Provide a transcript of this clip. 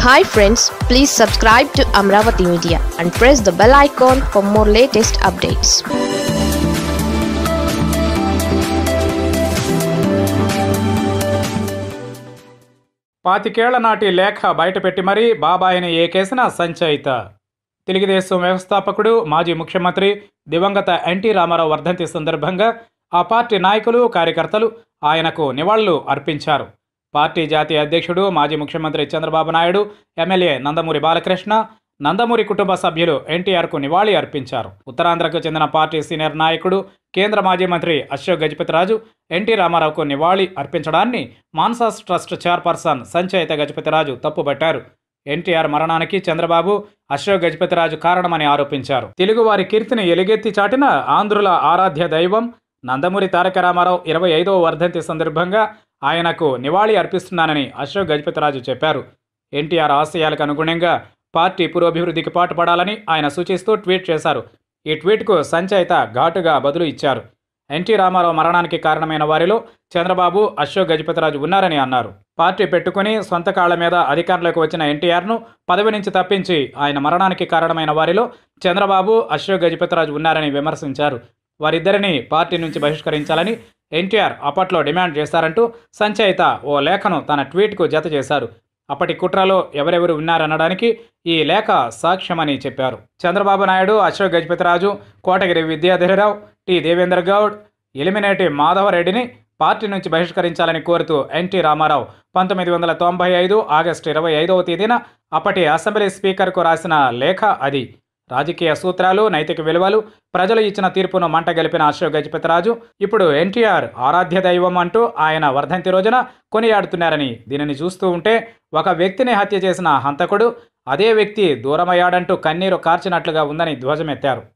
hi friends please subscribe to Amaravati media and press the bell icon for more latest updates పాతికేళ్ల నాటి లేఖ బయటపెట్టి మరీ బాబాయిని ఏకేసిన సంచయిత తెలుగుదేశం వ్యవస్థాపకుడు మాజీ ముఖ్యమంత్రి దివంగత ఎన్టీ రామారావు వర్ధంతి సందర్భంగా ఆ పార్టీ నాయకులు కార్యకర్తలు ఆయనకు నివాళులు అర్పించారు పార్టీ జాతీయ అధ్యక్షుడు మాజీ ముఖ్యమంత్రి చంద్రబాబు నాయుడు ఎమ్మెల్యే నందమూరి బాలకృష్ణ నందమూరి కుటుంబ సభ్యులు ఎన్టీఆర్కు నివాళి అర్పించారు ఉత్తరాంధ్రకు చెందిన పార్టీ సీనియర్ నాయకుడు కేంద్ర మాజీ మంత్రి అశోక్ గజపతిరాజు ఎన్టీ రామారావుకు నివాళి అర్పించడాన్ని మాన్సాస్ ట్రస్ట్ చైర్పర్సన్ సంచయిత గజపతిరాజు తప్పుబట్టారు ఎన్టీఆర్ మరణానికి చంద్రబాబు అశోక్ గజపతిరాజు కారణమని ఆరోపించారు తెలుగువారి కీర్తిని ఎలుగెత్తి చాటిన ఆంధ్రుల ఆరాధ్య దైవం నందమూరి తారక రామారావు ఇరవై ఐదవ వర్ధంతి సందర్భంగా ఆయనకు నివాళి అర్పిస్తున్నానని అశోక్ గజపతిరాజు చెప్పారు ఎన్టీఆర్ ఆశయాలకు అనుగుణంగా పార్టీ పురోభివృద్ధికి పాటుపడాలని ఆయన సూచిస్తూ ట్వీట్ చేశారు ఈ ట్వీట్కు సంచయిత ఘాటుగా బదులు ఇచ్చారు ఎన్టీ రామారావు మరణానికి కారణమైన వారిలో చంద్రబాబు అశోక్ గజపతిరాజు ఉన్నారని అన్నారు పార్టీ పెట్టుకుని సొంత కాళ్ల మీద అధికారంలోకి వచ్చిన ఎన్టీఆర్ను పదవి నుంచి తప్పించి ఆయన మరణానికి కారణమైన వారిలో చంద్రబాబు అశోక్ గజపతిరాజు ఉన్నారని విమర్శించారు వారిద్దరిని పార్టీ నుంచి బహిష్కరించాలని ఎన్టీఆర్ అప్పట్లో డిమాండ్ చేశారంటూ సంచయిత ఓ లేఖను తన ట్వీట్కు జత చేశారు అప్పటి కుట్రలో ఎవరెవరు ఉన్నారనడానికి ఈ లేఖ సాక్ష్యమని చెప్పారు చంద్రబాబు నాయుడు అశోక్ గజపతిరాజు కోటగిరి విద్యాధరిరావు టి దేవేంద్ర గౌడ్ ఎలిమినేటి మాధవరెడ్డిని పార్టీ నుంచి బహిష్కరించాలని కోరుతూ ఎన్టీ రామారావు పంతొమ్మిది వందల తొంభై ఐదు ఆగస్టు ఇరవై ఐదవ తేదీన అప్పటి అసెంబ్లీ స్పీకర్కు రాసిన లేఖ అది రాజకీయ సూత్రాలు నైతిక విలువలు ప్రజలు ఇచ్చిన తీర్పును మంటగలిపిన అశోక్ గజపతిరాజు ఇప్పుడు ఎన్టీఆర్ ఆరాధ్య దైవం అంటూ ఆయన వర్ధంతి రోజున కొనియాడుతున్నారని దీనిని చూస్తూ ఉంటే ఒక వ్యక్తిని హత్య చేసిన హంతకుడు అదే వ్యక్తి దూరమయ్యాడంటూ కన్నీరు కార్చినట్లుగా ఉందని ధ్వజమెత్తారు